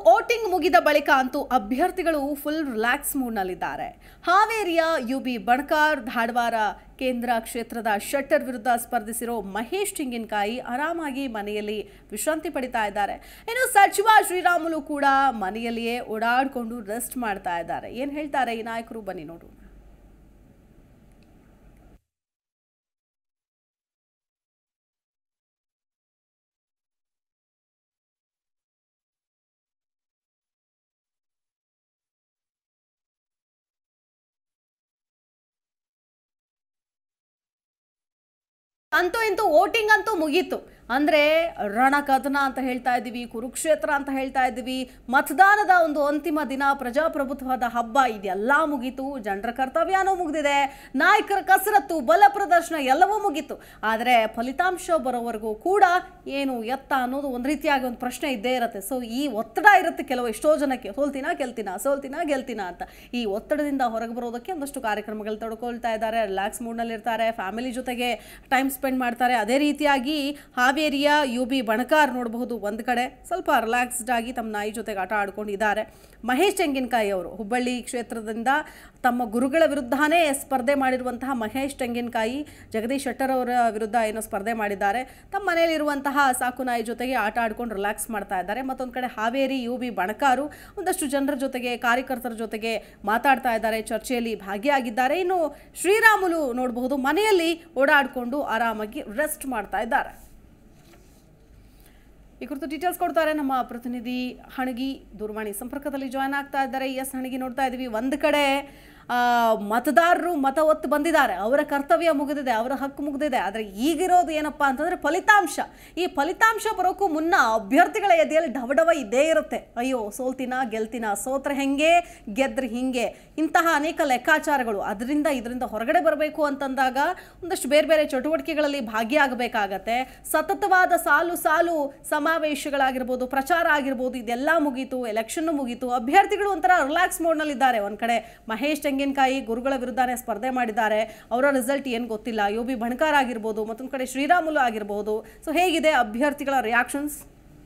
voting ಮುಗಿದ ಬಳಿಕ ಅಂತೂ ಅಭ್ಯರ್ಥಿಗಳು ಫುಲ್ ರಿಲ್ಯಾಕ್ಸ್ ಮೂಡ್ನಲ್ಲಿದ್ದಾರೆ ಹಾವೇರಿಯ ಯು ಬಿ ಬಣಕಾರ್ ಧಾರವಾಡ ಕೇಂದ್ರ ಕ್ಷೇತ್ರದ ಶೆಟ್ಟರ್ ವಿರುದ್ಧ ಸ್ಪರ್ಧಿಸಿರೋ ಮಹೇಶ್ ತೆಂಗಿನಕಾಯಿ ಆರಾಮಾಗಿ ಮನೆಯಲ್ಲಿ ವಿಶ್ರಾಂತಿ ಪಡಿತಾ ಇದ್ದಾರೆ ಇನ್ನು ಸಚಿವ ಶ್ರೀರಾಮುಲು ಕೂಡ ಮನೆಯಲ್ಲಿಯೇ ಓಡಾಡಿಕೊಂಡು ರೆಸ್ಟ್ ಮಾಡ್ತಾ ಇದ್ದಾರೆ ಏನು ಹೇಳ್ತಾರೆ ಈ ನಾಯಕರು ಬನ್ನಿ ನೋಡೋಣ ಅಂತೂ ಇಂತೂ ವೋಟಿಂಗ್ ಅಂತೂ ಮುಗೀತು ಅಂದರೆ ರಣಕದನ ಅಂತ ಹೇಳ್ತಾ ಇದ್ದೀವಿ ಕುರುಕ್ಷೇತ್ರ ಅಂತ ಹೇಳ್ತಾ ಇದ್ದೀವಿ ಮತದಾನದ ಒಂದು ಅಂತಿಮ ದಿನ ಪ್ರಜಾಪ್ರಭುತ್ವದ ಹಬ್ಬ ಇದೆಲ್ಲ ಮುಗೀತು ಜನರ ಕರ್ತವ್ಯನೂ ಮುಗಿದಿದೆ ನಾಯಕರ ಕಸರತ್ತು ಬಲ ಪ್ರದರ್ಶನ ಎಲ್ಲವೂ ಮುಗೀತು ಆದರೆ ಫಲಿತಾಂಶ ಬರೋವರೆಗೂ ಕೂಡ ಏನು ಎತ್ತ ಅನ್ನೋದು ಒಂದು ರೀತಿಯಾಗಿ ಒಂದು ಪ್ರಶ್ನೆ ಇದ್ದೇ ಇರುತ್ತೆ ಸೊ ಈ ಒತ್ತಡ ಇರುತ್ತೆ ಕೆಲವು ಎಷ್ಟೋ ಜನಕ್ಕೆ ಸೋಲ್ತೀನಾ ಗೆಲ್ತೀನಾ ಸೋಲ್ತೀನಾ ಗೆಲ್ತೀನಾ ಅಂತ ಈ ಒತ್ತಡದಿಂದ ಹೊರಗೆ ಬರೋದಕ್ಕೆ ಒಂದಷ್ಟು ಕಾರ್ಯಕ್ರಮಗಳು ತಡ್ಕೊಳ್ತಾ ಇದ್ದಾರೆ ರಿಲ್ಯಾಕ್ಸ್ ಮೂಡ್ನಲ್ಲಿರ್ತಾರೆ ಫ್ಯಾಮಿಲಿ ಜೊತೆಗೆ ಟೈಮ್ ಸ್ಪೆಂಡ್ ಮಾಡ್ತಾರೆ ಅದೇ ರೀತಿಯಾಗಿ ಹಾವೇರಿಯ ಯು ಬಿ ಬಣಕಾರ್ ನೋಡಬಹುದು ಒಂದು ಕಡೆ ಸ್ವಲ್ಪ ರಿಲ್ಯಾಕ್ಸ್ಡ್ ಆಗಿ ತಮ್ಮ ನಾಯಿ ಜೊತೆಗೆ ಆಟ ಆಡ್ಕೊಂಡಿದ್ದಾರೆ ಮಹೇಶ್ ತೆಂಗಿನಕಾಯಿ ಅವರು ಹುಬ್ಬಳ್ಳಿ ಕ್ಷೇತ್ರದಿಂದ ತಮ್ಮ ಗುರುಗಳ ವಿರುದ್ಧನೇ ಸ್ಪರ್ಧೆ ಮಾಡಿರುವಂತಹ ಮಹೇಶ್ ತೆಂಗಿನಕಾಯಿ ಜಗದೀಶ್ ಶೆಟ್ಟರ್ ಅವರ ವಿರುದ್ಧ ಏನೋ ಸ್ಪರ್ಧೆ ಮಾಡಿದ್ದಾರೆ ತಮ್ಮ ಮನೆಯಲ್ಲಿರುವಂತಹ ಸಾಕು ನಾಯಿ ಜೊತೆಗೆ ಆಟ ಆಡ್ಕೊಂಡು ರಿಲ್ಯಾಕ್ಸ್ ಮಾಡ್ತಾ ಇದ್ದಾರೆ ಮತ್ತೊಂದು ಕಡೆ ಹಾವೇರಿ ಯು ಬಿ ಬಣಕಾರು ಒಂದಷ್ಟು ಜನರ ಜೊತೆಗೆ ಕಾರ್ಯಕರ್ತರ ಜೊತೆಗೆ ಮಾತಾಡ್ತಾ ಇದ್ದಾರೆ ಚರ್ಚೆಯಲ್ಲಿ ಭಾಗಿಯಾಗಿದ್ದಾರೆ ಇನ್ನು ಶ್ರೀರಾಮುಲು ನೋಡಬಹುದು ಮನೆಯಲ್ಲಿ ಓಡಾಡಿಕೊಂಡು ಆರಾಮಾಗಿ ರೆಸ್ಟ್ ಮಾಡ್ತಾ ಇದ್ದಾರೆ ಈ ಕುರಿತು ಡೀಟೇಲ್ಸ್ ಕೊಡ್ತಾರೆ ನಮ್ಮ ಪ್ರತಿನಿಧಿ ಹಣಗಿ ದೂರವಾಣಿ ಸಂಪರ್ಕದಲ್ಲಿ ಜಾಯ್ನ್ ಆಗ್ತಾ ಇದ್ದಾರೆ ಎಸ್ ಹಣಗಿ ನೋಡ್ತಾ ಇದ್ದೀವಿ ಒಂದು ಕಡೆ ಆ, ಮತದಾರರು ಮತ ಒತ್ತು ಬಂದಿದ್ದಾರೆ ಅವರ ಕರ್ತವ್ಯ ಮುಗಿದಿದೆ ಅವರ ಹಕ್ಕು ಮುಗಿದಿದೆ ಆದರೆ ಈಗಿರೋದು ಏನಪ್ಪಾ ಅಂತಂದ್ರೆ ಫಲಿತಾಂಶ ಈ ಫಲಿತಾಂಶ ಬರೋಕ್ಕೂ ಮುನ್ನ ಅಭ್ಯರ್ಥಿಗಳ ಎದೆಯಲ್ಲಿ ಡವಡವ ಇದ್ದೇ ಇರುತ್ತೆ ಅಯ್ಯೋ ಸೋಲ್ತಿನ ಗೆಲ್ತಿನ ಸೋತ್ರೆ ಹೆಂಗೆ ಗೆದ್ರೆ ಹಿಂಗೆ ಇಂತಹ ಅನೇಕ ಲೆಕ್ಕಾಚಾರಗಳು ಅದರಿಂದ ಇದರಿಂದ ಹೊರಗಡೆ ಬರಬೇಕು ಅಂತಂದಾಗ ಒಂದಷ್ಟು ಬೇರೆ ಬೇರೆ ಚಟುವಟಿಕೆಗಳಲ್ಲಿ ಭಾಗಿಯಾಗಬೇಕಾಗತ್ತೆ ಸತತವಾದ ಸಾಲು ಸಾಲು ಸಮಾವೇಶಗಳಾಗಿರ್ಬೋದು ಪ್ರಚಾರ ಆಗಿರ್ಬೋದು ಇದೆಲ್ಲ ಮುಗೀತು ಎಲೆಕ್ಷನ್ ಮುಗೀತು ಅಭ್ಯರ್ಥಿಗಳು ಒಂಥರ ರಿಲ್ಯಾಕ್ಸ್ ಮೋಡ್ನಲ್ಲಿದ್ದಾರೆ ಒಂದು ಕಡೆ ಮಹೇಶ್ ತೆಂಗಿನಕಾಯಿ ಗುರುಗಳ ವಿರುದ್ಧನೇ ಸ್ಪರ್ಧೆ ಮಾಡಿದ್ದಾರೆ ಅವರ ರಿಸಲ್ಟ್ ಏನು ಗೊತ್ತಿಲ್ಲ ಯು ಬಿ ಬಣಕಾರ್ ಆಗಿರ್ಬೋದು ಮತ್ತೊಂದು ಕಡೆ ಶ್ರೀರಾಮುಲು ಆಗಿರ್ಬೋದು ಸೊ ಹೇಗಿದೆ ಅಭ್ಯರ್ಥಿಗಳ ರಿಯಾಕ್ಷನ್ಸ್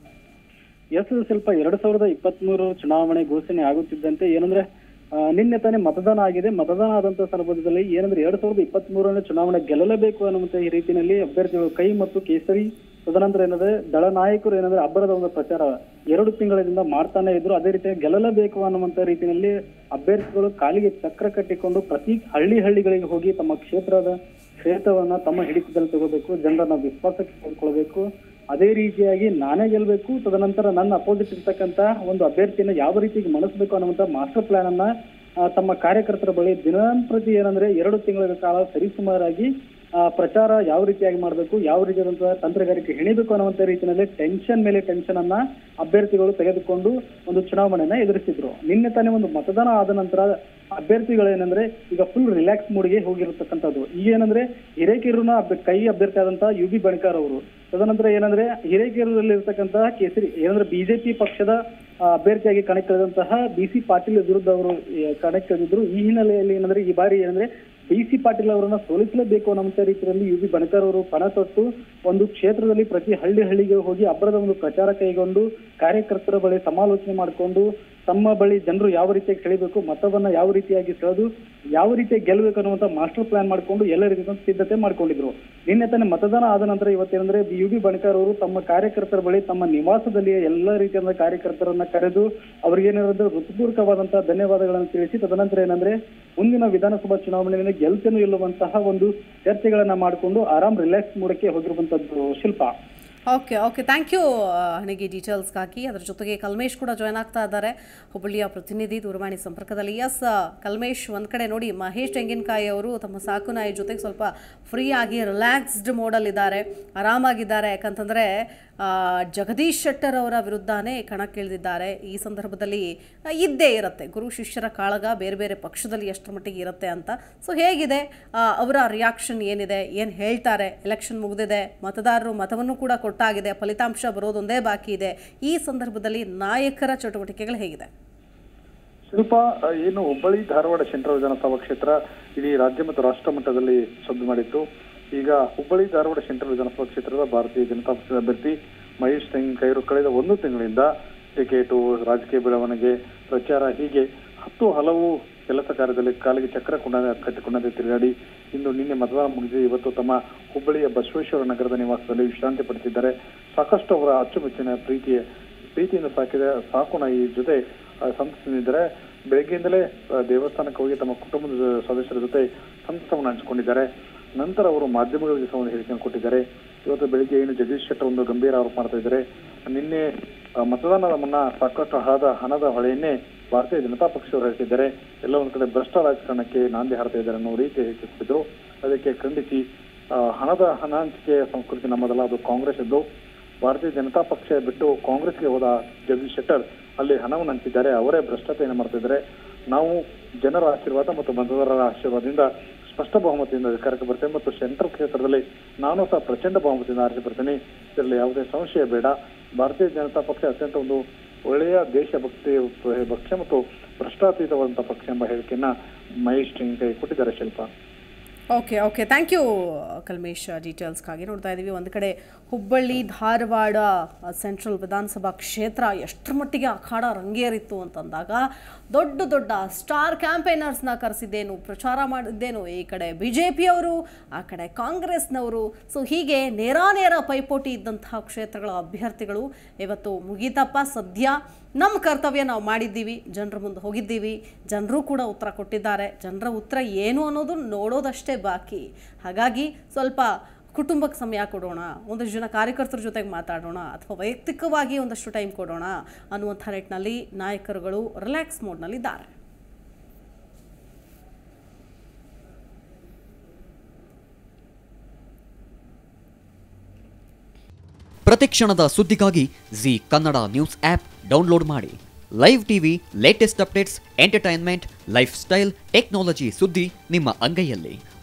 ಎಸ್ ಸ್ವಲ್ಪ ಎರಡ್ ಸಾವಿರದ ಇಪ್ಪತ್ತ್ ಮೂರು ಚುನಾವಣೆ ಘೋಷಣೆ ಆಗುತ್ತಿದ್ದಂತೆ ಏನಂದ್ರೆ ಆ, ನಿನ್ನೆ ತಾನೇ ಮತದಾನ ಆಗಿದೆ ಮತದಾನ ಆದಂತ ಸಂದರ್ಭದಲ್ಲಿ ಏನಂದ್ರೆ ಎರಡ್ ಸಾವಿರದ ಇಪ್ಪತ್ತ್ ಮೂರನೇ ಚುನಾವಣೆ ಗೆಲ್ಲಲೇಬೇಕು ಅನ್ನುವಂತ ಈ ರೀತಿಯಲ್ಲಿ ಅಭ್ಯರ್ಥಿಗಳು ಕೈ ಮತ್ತು ಕೇಸರಿ ತದನಂತರ ಏನಂದ್ರೆ ದಳ ನಾಯಕರು ಏನಂದ್ರೆ ಅಬ್ಬರದ ಒಂದು ಪ್ರಚಾರ ಎರಡು ತಿಂಗಳಿಂದ ಮಾಡ್ತಾನೆ ಇದ್ರು ಅದೇ ರೀತಿ ಗೆಲ್ಲಲೇಬೇಕು ಅನ್ನುವಂತ ರೀತಿಯಲ್ಲಿ ಅಭ್ಯರ್ಥಿಗಳು ಕಾಲಿಗೆ ಚಕ್ರ ಕಟ್ಟಿಕೊಂಡು ಪ್ರತಿ ಹಳ್ಳಿ ಹಳ್ಳಿಗಳಿಗೆ ಹೋಗಿ ತಮ್ಮ ಕ್ಷೇತ್ರದ ಕ್ಷೇತ್ರವನ್ನ ತಮ್ಮ ಹಿಡಿತದಲ್ಲಿ ತಗೋಬೇಕು ಜನರನ್ನ ವಿಶ್ವಾಸಕ್ಕೆ ತೆಗೆದುಕೊಳ್ಬೇಕು ಅದೇ ರೀತಿಯಾಗಿ ನಾನೇ ಗೆಲ್ಬೇಕು ತದನಂತರ ನನ್ನ ಅಪೋಸಿಟ್ ಇರ್ತಕ್ಕಂತ ಒಂದು ಅಭ್ಯರ್ಥಿಯನ್ನ ಯಾವ ರೀತಿಗೆ ಮನಸ್ಬೇಕು ಅನ್ನುವಂತ ಮಾಸ್ಟರ್ ಪ್ಲಾನ್ ಅನ್ನ ಆ, ತಮ್ಮ ಕಾರ್ಯಕರ್ತರ ಬಳಿ ದಿನಂಪ್ರತಿ ಏನಂದ್ರೆ ಎರಡು ತಿಂಗಳ ಕಾಲ ಸರಿಸುಮಾರಾಗಿ ಆ, ಪ್ರಚಾರ ಯಾವ ರೀತಿಯಾಗಿ ಮಾಡಬೇಕು ಯಾವ ರೀತಿಯಾದಂತಹ ತಂತ್ರಗಾರಿಕೆ ಹೆಣಿಬೇಕು ಅನ್ನುವಂತ ರೀತಿಯಲ್ಲಿ ಟೆನ್ಷನ್ ಮೇಲೆ ಟೆನ್ಷನ್ ಅನ್ನ ಅಭ್ಯರ್ಥಿಗಳು ತೆಗೆದುಕೊಂಡು ಒಂದು ಚುನಾವಣೆಯನ್ನ ಎದುರಿಸಿದ್ರು ನಿನ್ನೆ ತಾನೇ ಒಂದು ಮತದಾನ ಆದ ನಂತರ ಅಭ್ಯರ್ಥಿಗಳು ಏನಂದ್ರೆ ಈಗ ಫುಲ್ ರಿಲ್ಯಾಕ್ಸ್ ಮೂಡ್ಗೆ ಹೋಗಿರತಕ್ಕಂಥದ್ದು ಈಗ ಏನಂದ್ರೆ ಹಿರೇಕೆರೂರಿನ ಅಭ್ಯ- ಕೈ ಅಭ್ಯರ್ಥಿ ಆದಂತಹ ಯು ಬಿ ಬಣಕಾರ್ ಅವರು ತದನಂತರ ಏನಂದ್ರೆ ಹಿರೇಕೆರೂರಲ್ಲಿ ಇರ್ತಕ್ಕಂತಹ ಕೇಸರಿ ಏನಂದ್ರೆ ಬಿಜೆಪಿ ಪಕ್ಷದ ಆ, ಅಭ್ಯರ್ಥಿಯಾಗಿ ಕಣಕ್ಕಿಳಿದಂತಹ ಬಿ ಸಿ ಪಾಟೀಲ್ ವಿರುದ್ಧ ಅವರು ಕಣಕ್ಕಿಳಿದಿದ್ರು ಈ ಹಿನ್ನೆಲೆಯಲ್ಲಿ ಏನಂದ್ರೆ ಈ ಬಾರಿ ಏನಂದ್ರೆ ಬಿ ಸಿ ಪಾಟೀಲ್ ಅವರನ್ನ ಸೋಲಿಸಲೇಬೇಕು ಅನ್ನುವಂತ ರೀತಿಯಲ್ಲಿ ಯು ಬಿ ಬಣಕಾರ್ ಅವರು ಪಣ ತೊಟ್ಟು ಒಂದು ಕ್ಷೇತ್ರದಲ್ಲಿ ಪ್ರತಿ ಹಳ್ಳಿ ಹಳ್ಳಿಗೆ ಹೋಗಿ ಅಬ್ಬರದ ಒಂದು ಪ್ರಚಾರ ಕೈಗೊಂಡು ಕಾರ್ಯಕರ್ತರ ಬಳಿ ಸಮಾಲೋಚನೆ ಮಾಡಿಕೊಂಡು ತಮ್ಮ ಬಳಿ ಜನರು ಯಾವ ರೀತಿಯಾಗಿ ಸೆಳಿಬೇಕು ಮತವನ್ನ ಯಾವ ರೀತಿಯಾಗಿ ಸೆಳೆದು ಯಾವ ರೀತಿಯಾಗಿ ಗೆಲ್ಲಬೇಕು ಅನ್ನುವಂತ ಮಾಸ್ಟರ್ ಪ್ಲಾನ್ ಮಾಡಿಕೊಂಡು ಎಲ್ಲ ರೀತಿಯ ಸಿದ್ಧತೆ ಮಾಡ್ಕೊಂಡಿದ್ರು ನಿನ್ನೆ ತಾನೇ ಮತದಾನ ಆದ ನಂತರ ಇವತ್ತೇನಂದ್ರೆ ಯು ಬಿ ಬಣಕಾರ್ ಅವರು ತಮ್ಮ ಕಾರ್ಯಕರ್ತರ ಬಳಿ ತಮ್ಮ ನಿವಾಸದಲ್ಲಿ ಎಲ್ಲ ರೀತಿಯಾದ ಕಾರ್ಯಕರ್ತರನ್ನ ಕರೆದು ಅವ್ರಿಗೇನಾದ್ರು ಹೃತ್ಪೂರ್ವಕವಾದಂತಹ ಧನ್ಯವಾದಗಳನ್ನು ತಿಳಿಸಿ ತದನಂತರ ಏನಂದ್ರೆ ಮುಂದಿನ ವಿಧಾನಸಭಾ ಚುನಾವಣೆಯಲ್ಲಿ ಗೆಲ್ತೇನೋ ಇಲ್ಲುವಂತಹ ಒಂದು ಚರ್ಚೆಗಳನ್ನ ಮಾಡಿಕೊಂಡು ಆರಾಮ್ ರಿಲ್ಯಾಕ್ಸ್ ಮೂಡಕ್ಕೆ ಹೋಗಿರುವಂತದ್ದು Shilpa okay okay thank you ಹಣಿಗೆ ಡೀಟೇಲ್ಸ್ಗಾಗಿ ಅದ್ರ ಜೊತೆಗೆ ಕಲ್ಮೇಶ್ ಕೂಡ ಜಾಯ್ನ್ ಆಗ್ತಾ ಇದ್ದಾರೆ ಹುಬ್ಬಳ್ಳಿಯ ಪ್ರತಿನಿಧಿ ದೂರವಾಣಿ ಸಂಪರ್ಕದಲ್ಲಿ ಎಸ್ ಕಲ್ಮೇಶ್ ಒಂದು ಕಡೆ ನೋಡಿ ಮಹೇಶ್ ತೆಂಗಿನಕಾಯಿ ಅವರು ತಮ್ಮ ಸಾಕು ನಾಯಿ ಜೊತೆಗೆ ಸ್ವಲ್ಪ ಫ್ರೀ ಆಗಿ ರಿಲ್ಯಾಕ್ಸ್ಡ್ ಮೋಡಲ್ಲಿದ್ದಾರೆ ಆರಾಮಾಗಿದ್ದಾರೆ ಯಾಕಂತಂದರೆ ಜಗದೀಶ್ ಶೆಟ್ಟರ್ ಅವರ ವಿರುದ್ಧನೇ ಕಣಕ್ಕಿಳಿದಿದ್ದಾರೆ ಈ ಸಂದರ್ಭದಲ್ಲಿ ಆ, ಇದ್ದೇ ಇರುತ್ತೆ ಗುರು ಶಿಷ್ಯರ ಕಾಳಗ ಬೇರೆ ಬೇರೆ ಪಕ್ಷದಲ್ಲಿ ಎಷ್ಟರ ಮಟ್ಟಿಗೆ ಇರುತ್ತೆ ಅಂತ ಸೊ ಹೇಗಿದೆ ಆ, ಅವರ ರಿಯಾಕ್ಷನ್ ಏನಿದೆ ಏನು ಹೇಳ್ತಾರೆ ಎಲೆಕ್ಷನ್ ಮುಗಿದಿದೆ ಮತದಾರರು ಮತವನ್ನು ಕೂಡ ಕೊಟ್ಟಾಗಿದೆ ಫಲಿತಾಂಶ ಬರೋದೊಂದೇ ಬಾಕಿ ಇದೆ ಈ ಸಂದರ್ಭದಲ್ಲಿ ನಾಯಕರ ಚಟುವಟಿಕೆಗಳು ಹೇಗಿದೆ ಶಿಲ್ಪ ಆ, ಏನು ಹುಬ್ಬಳ್ಳಿ ಧಾರವಾಡ ಸೆಂಟ್ರಲ್ ವಿಧಾನಸಭಾ ಕ್ಷೇತ್ರ ಇಡೀ ರಾಜ್ಯ ಮತ್ತು ರಾಷ್ಟ್ರ ಮಟ್ಟದಲ್ಲಿ ಸದ್ದು ಮಾಡಿತ್ತು ಈಗ ಹುಬ್ಬಳ್ಳಿ ಧಾರವಾಡ ಸೆಂಟ್ರಲ್ ವಿಧಾನಸಭಾ ಕ್ಷೇತ್ರದ ಭಾರತೀಯ ಜನತಾ ಪಕ್ಷದ ಅಭ್ಯರ್ಥಿ ಮಹೇಶ್ ತೆಂಗಿನಕಾಯಿರು ಕಳೆದ ಒಂದು ತಿಂಗಳಿಂದ ಟಿಕೆಟು ರಾಜಕೀಯ ಬೆಳವಣಿಗೆ ಪ್ರಚಾರ ಹೀಗೆ ಹತ್ತು ಹಲವು ಕೆಲಸ ಕಾರ್ಯದಲ್ಲಿ ಕಾಲಿಗೆ ಚಕ್ರ ಕೊಂಡ ಕಟ್ಟಿಕೊಂಡಂತೆ ತಿರುಗಾಡಿ ಇಂದು ನಿನ್ನೆ ಮತದಾನ ಮುಗಿಸಿ ಇವತ್ತು ತಮ್ಮ ಹುಬ್ಬಳ್ಳಿಯ ಬಸವೇಶ್ವರ ನಗರದ ನಿವಾಸದಲ್ಲಿ ವಿಶ್ರಾಂತಿ ಪಡೆದಿದ್ದಾರೆ ಸಾಕಷ್ಟು ಅವರ ಅಚ್ಚುಮೆಚ್ಚಿನ ಪ್ರೀತಿಯ ಪ್ರೀತಿಯಿಂದ ಸಾಕಿದ ಸಾಕು ನಾಯಿ ಜೊತೆ ಆ, ಸಂತಸದಿಂದಿದ್ದಾರೆ ಬೆಳಗ್ಗೆಯಿಂದಲೇ ಆ, ದೇವಸ್ಥಾನಕ್ಕೆ ಹೋಗಿ ತಮ್ಮ ಕುಟುಂಬದ ಜೊ- ಸದಸ್ಯರ ಜೊತೆ ಸಂತಸವನ್ನು ಹಂಚಿಕೊಂಡಿದ್ದಾರೆ ನಂತರ ಅವರು ಮಾಧ್ಯಮಗಳಿಗೆ ಸಹ ಒಂದು ಹೇಳಿಕೆಯನ್ನು ಕೊಟ್ಟಿದ್ದಾರೆ ಇವತ್ತು ಬೆಳಿಗ್ಗೆ ಏನು ಜಗದೀಶ್ ಶೆಟ್ಟರ್ ಒಂದು ಗಂಭೀರ ಆರೋಪ ಮಾಡ್ತಾ ಇದ್ದಾರೆ ನಿನ್ನೆ ಆ, ಮತದಾನದ ಮುನ್ನ ಸಾಕಷ್ಟು ಹಣದ ಹಣದ ಹೊಳೆಯನ್ನೇ ಭಾರತೀಯ ಜನತಾ ಪಕ್ಷದವರು ಹೇಳ್ತಿದ್ದಾರೆ ಎಲ್ಲ ಒಂದ್ ಕಡೆ ಭ್ರಷ್ಟ ರಾಜಕಾರಣಕ್ಕೆ ನಾಂದಿ ಹಾಡ್ತಾ ಇದ್ದಾರೆ ಅನ್ನೋ ರೀತಿ ಹೇಳಿಕೆಸಿದ್ರು ಅದಕ್ಕೆ ಖಂಡಿಸಿ ಆ, ಹಣದ ಹಣ ಹಂಚಿಕೆಯ ಸಂಸ್ಕೃತಿ ನಮ್ಮದಲ್ಲ ಅದು ಕಾಂಗ್ರೆಸ್ ಇದ್ದು ಭಾರತೀಯ ಜನತಾ ಪಕ್ಷ ಬಿಟ್ಟು ಕಾಂಗ್ರೆಸ್ಗೆ ಹೋದ ಜಗದೀಶ್ ಶೆಟ್ಟರ್ ಅಲ್ಲಿ ಹಣವನ್ನು ಹಂಚಿದ್ದಾರೆ ಅವರೇ ಭ್ರಷ್ಟತೆಯನ್ನು ಮಾಡ್ತಿದ್ದಾರೆ ನಾವು ಜನರ ಆಶೀರ್ವಾದ ಮತ್ತು ಮತದಾರರ ಆಶೀರ್ವಾದದಿಂದ ಸ್ಪಷ್ಟ ಬಹುಮತದಿಂದ ಅಧಿಕಾರಕ್ಕೆ ಬರ್ತೇನೆ ಮತ್ತು ಸೆಂಟ್ರಲ್ ಕ್ಷೇತ್ರದಲ್ಲಿ ನಾನು ಸಹ ಪ್ರಚಂಡ ಬಹುಮತದಿಂದ ಆರಿಸಿ ಬರ್ತೇನೆ ಇದರಲ್ಲಿ ಯಾವುದೇ ಸಂಶಯ ಬೇಡ ಭಾರತೀಯ ಜನತಾ ಪಕ್ಷ ಅತ್ಯಂತ ಒಂದು ಒಳ್ಳೆಯ ದೇಶಭಕ್ತಿ ಪಕ್ಷ ಮತ್ತು ಭ್ರಷ್ಟಾತೀತವಾದಂತಹ ಪಕ್ಷ ಎಂಬ ಹೇಳಿಕೆಯನ್ನ ಮಹೇಶ್ ಕೈ ಕೊಟ್ಟಿದ್ದಾರೆ Shilpa okay okay thank you Kalmesh ಡೀಟೇಲ್ಸ್ಗಾಗಿ ನೋಡ್ತಾ ಇದ್ದೀವಿ ಒಂದು ಕಡೆ ಹುಬ್ಬಳ್ಳಿ ಧಾರವಾಡ ಸೆಂಟ್ರಲ್ ವಿಧಾನಸಭಾ ಕ್ಷೇತ್ರ ಎಷ್ಟರ ಮಟ್ಟಿಗೆ ಅಖಾಡ ರಂಗೇರಿತ್ತು ಅಂತಂದಾಗ ದೊಡ್ಡ ದೊಡ್ಡ ಸ್ಟಾರ್ ಕ್ಯಾಂಪೇನರ್ಸ್ನ ಕರೆಸಿದ್ದೇನು ಪ್ರಚಾರ ಮಾಡಿದ್ದೇನು ಈ ಕಡೆ ಬಿ ಜೆ ಪಿಯವರು ಆ ಕಡೆ ಕಾಂಗ್ರೆಸ್ನವರು ಸೊ ಹೀಗೆ ನೇರಾನೇರ ಪೈಪೋಟಿ ಇದ್ದಂತಹ ಕ್ಷೇತ್ರಗಳ ಅಭ್ಯರ್ಥಿಗಳು ಇವತ್ತು ಮುಗೀತಪ್ಪ ಸದ್ಯ ನಮ್ಮ ಕರ್ತವ್ಯ ನಾವು ಮಾಡಿದ್ದೀವಿ ಜನರ ಮುಂದೆ ಹೋಗಿದ್ದೀವಿ ಜನರು ಕೂಡ ಉತ್ತರ ಕೊಟ್ಟಿದ್ದಾರೆ ಜನರ ಉತ್ತರ ಏನು ಅನ್ನೋದು ನೋಡೋದಷ್ಟೇ ಬಾಕಿ ಹಾಗಾಗಿ ಸ್ವಲ್ಪ ಕುಟುಂಬಕ್ಕೆ ಸಮಯ ಕೊಡೋಣ ಒಂದಷ್ಟು ಜನ ಕಾರ್ಯಕರ್ತರ ಜೊತೆಗೆ ಮಾತಾಡೋಣ ಅಥವಾ ವೈಯಕ್ತಿಕವಾಗಿ ಒಂದಷ್ಟು ಟೈಮ್ ಕೊಡೋಣ ಅನ್ನುವಂಥ ನಿಟ್ಟಿನಲ್ಲಿ ನಾಯಕರುಗಳು ರಿಲ್ಯಾಕ್ಸ್ ಮೋಡ್ನಲ್ಲಿದ್ದಾರೆ ಪ್ರತಿಕ್ಷಣದ ಸುದ್ದಿಗಾಗಿ Zee Kannada news app download ಮಾಡಿ live TV latest updates entertainment lifestyle technology ಸುದ್ದಿ ನಿಮ್ಮ ಅಂಗೈಯಲ್ಲಿ